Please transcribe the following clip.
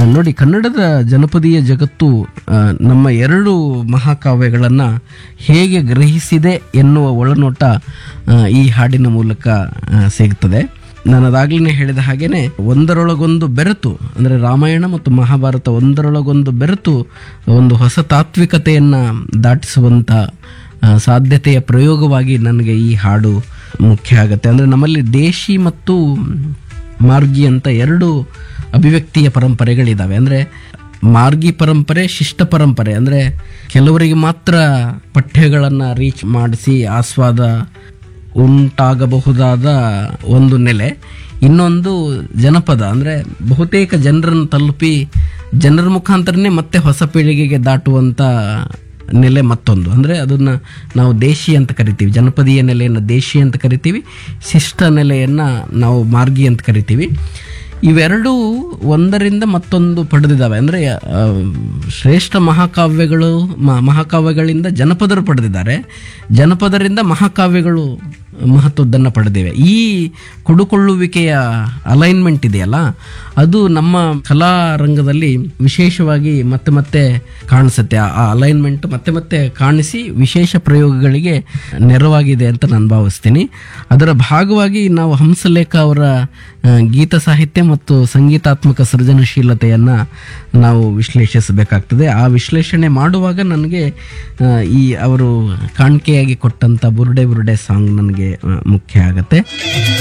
ನೋಡಿ ಕನ್ನಡದ ಜನಪದೀಯ ಜಗತ್ತು ಆ, ನಮ್ಮ ಎರಡು ಮಹಾಕಾವ್ಯಗಳನ್ನು ಹೇಗೆ ಗ್ರಹಿಸಿದೆ ಎನ್ನುವ ಒಳನೋಟ ಆ, ಈ ಹಾಡಿನ ಮೂಲಕ ಆ, ಸಿಗ್ತದೆ ನಾನು ಅದಾಗ್ಲೇ ಹೇಳಿದ ಹಾಗೇನೆ ಒಂದರೊಳಗೊಂದು ಬೆರೆತು ಅಂದರೆ ರಾಮಾಯಣ ಮತ್ತು ಮಹಾಭಾರತ ಒಂದರೊಳಗೊಂದು ಬೆರೆತು ಒಂದು ಹೊಸ ತಾತ್ವಿಕತೆಯನ್ನು ದಾಟಿಸುವಂಥ ಆ, ಸಾಧ್ಯತೆಯ ಪ್ರಯೋಗವಾಗಿ ನನಗೆ ಈ ಹಾಡು ಮುಖ್ಯ ಆಗುತ್ತೆ ಅಂದರೆ ನಮ್ಮಲ್ಲಿ ದೇಶಿ ಮತ್ತು ಮಾರ್ಗಿ ಅಂತ ಎರಡು ಅಭಿವ್ಯಕ್ತಿಯ ಪರಂಪರೆಗಳಿದ್ದಾವೆ ಅಂದರೆ ಮಾರ್ಗಿ ಪರಂಪರೆ ಶಿಷ್ಟ ಪರಂಪರೆ ಅಂದರೆ ಕೆಲವರಿಗೆ ಮಾತ್ರ ಪಠ್ಯಗಳನ್ನು ರೀಚ್ ಮಾಡಿಸಿ ಆಸ್ವಾದ ಉಂಟಾಗಬಹುದಾದ ಒಂದು ನೆಲೆ ಇನ್ನೊಂದು ಜನಪದ ಅಂದರೆ ಬಹುತೇಕ ಜನರನ್ನು ತಲುಪಿ ಜನರ ಮುಖಾಂತರನೇ ಮತ್ತೆ ಹೊಸ ಪೀಳಿಗೆಗೆ ದಾಟುವಂಥ ನೆಲೆ ಮತ್ತೊಂದು ಅಂದರೆ ಅದನ್ನು ನಾವು ದೇಶಿ ಅಂತ ಕರಿತೀವಿ ಜನಪದೀಯ ನೆಲೆಯನ್ನು ದೇಶಿ ಅಂತ ಕರಿತೀವಿ ಶಿಷ್ಟ ನೆಲೆಯನ್ನು ನಾವು ಮಾರ್ಗಿ ಅಂತ ಕರಿತೀವಿ ಇವೆರಡೂ ಒಂದರಿಂದ ಮತ್ತೊಂದು ಪಡೆದಿದ್ದಾವೆ ಅಂದರೆ ಆ, ಶ್ರೇಷ್ಠ ಮಹಾಕಾವ್ಯಗಳು ಮ- ಮಹಾಕಾವ್ಯಗಳಿಂದ ಜನಪದರು ಪಡೆದಿದ್ದಾರೆ ಜನಪದರಿಂದ ಮಹಾಕಾವ್ಯಗಳು ಮಹತ್ವದ್ದನ್ನು ಪಡೆದಿವೆ ಈ ಕೊಡುಕೊಳ್ಳುವಿಕೆಯ ಅಲೈನ್ಮೆಂಟ್ ಇದೆಯಲ್ಲ ಅದು ನಮ್ಮ ಕಲಾ ರಂಗದಲ್ಲಿ ವಿಶೇಷವಾಗಿ ಮತ್ತೆ ಮತ್ತೆ ಕಾಣಿಸುತ್ತೆ ಆ ಅಲೈನ್ಮೆಂಟ್ ಮತ್ತೆ ಮತ್ತೆ ಕಾಣಿಸಿ ವಿಶೇಷ ಪ್ರಯೋಗಗಳಿಗೆ ನೆರವಾಗಿದೆ ಅಂತ ನಾನು ಭಾವಿಸ್ತೀನಿ ಅದರ ಭಾಗವಾಗಿ ನಾವು ಹಂಸಲೇಖ ಅವರ ಆ, ಗೀತ ಸಾಹಿತ್ಯ ಮತ್ತು ಸಂಗೀತಾತ್ಮಕ ಸೃಜನಶೀಲತೆಯನ್ನು ನಾವು ವಿಶ್ಲೇಷಿಸಬೇಕಾಗ್ತದೆ ಆ ವಿಶ್ಲೇಷಣೆ ಮಾಡುವಾಗ ನನಗೆ ಆ, ಈ ಅವರು ಕಾಣಿಕೆಯಾಗಿ ಕೊಟ್ಟಂಥ ಬುರುಡೆ ಬುರುಡೆ ಸಾಂಗ್ ನನಗೆ ಆ, ಮುಖ್ಯ ಆಗುತ್ತೆ